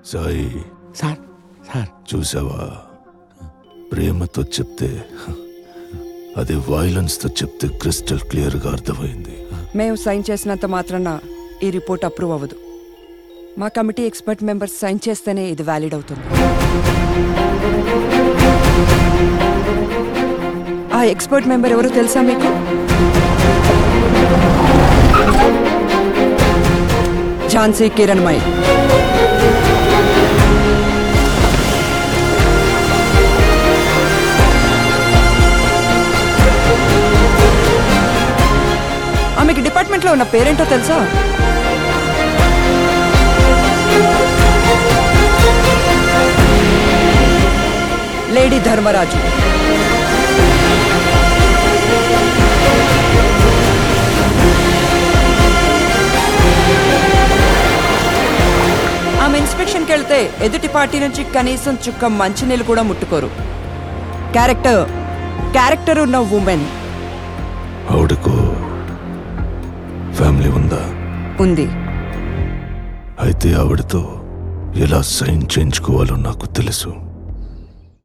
Sai sir sir చూసావా ప్రేమతో చెప్తే అది violence తో చెప్తే క్రిస్టల్ క్లియర్గా అర్థమైంది మేము సైన్ చేసినంత మాత్రాన ఈ రిపోర్ట్ అప్రూవ్ అవ్వదు మా కమిటీ ఎక్స్పర్ట్ మెంబర్స్ సైన్ చేస్తేనే ఇది వ్యాలిడ్ అవుతుంది ఆ ఎక్స్పర్ట్ మెంబర్ ఎవరో తెలుసా మీకు ఝాన్సీ కిరణ్మయ్ ఆమెకి డిపార్ట్మెంట్లో ఉన్న పేరేంటో తెలుసా లేడీ ధర్మరాజు ఆమె ఇన్స్పెక్షన్కి వెళ్తే ఎదుటి పార్టీ నుంచి కనీసం చుక్క మంచినీళ్ళు కూడా ముట్టుకోరు క్యారెక్టర్ క్యారెక్టర్ ఉన్న ఉమెన్ ఆవిడకు ఫ్యామిలీ ఉందా ఉంది అయితే ఆవిడతో ఎలా సైన్ చేయించుకోవాలో నాకు తెలుసు